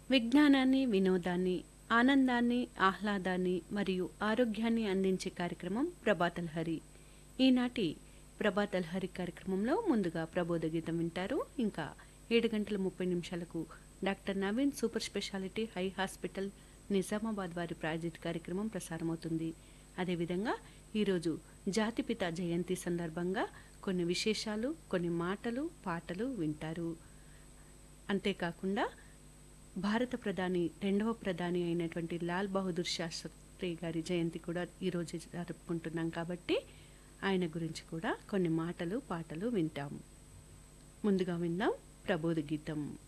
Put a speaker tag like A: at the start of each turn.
A: విజ్ఞానాన్ని వినోదాన్ని ఆనందాన్ని ఆహ్లాదాన్ని మరియు ఆరోగ్యాన్ని అందించే కార్యక్రమం ప్రభాతల్హరి ఈనాటి ప్రభాతల్హరి కార్యక్రమంలో ముందుగా ప్రబోధ గీతం వింటారు ఇంకా ఏడు గంటల ముప్పై నిమిషాలకు doctor Naveen super speciality high hospital Nizamabad వారి ప్రాయోజిత కార్యక్రమం ప్రసారమవుతుంది అదేవిధంగా ఈరోజు జాతిపిత జయంతి సందర్భంగా కొన్ని విశేషాలు కొన్ని మాటలు పాటలు వింటారు అంతేకాకుండా భారత ప్రధాని రెండవ ప్రధాని అయినటువంటి లాల్ బహదూర్ శాస్త్రి గారి జయంతి కూడా ఈరోజు జరుపుకుంటున్నాం కాబట్టి ఆయన గురించి కూడా కొన్ని మాటలు పాటలు వింటాము ముందుగా విందాం ప్రబోధ గీతం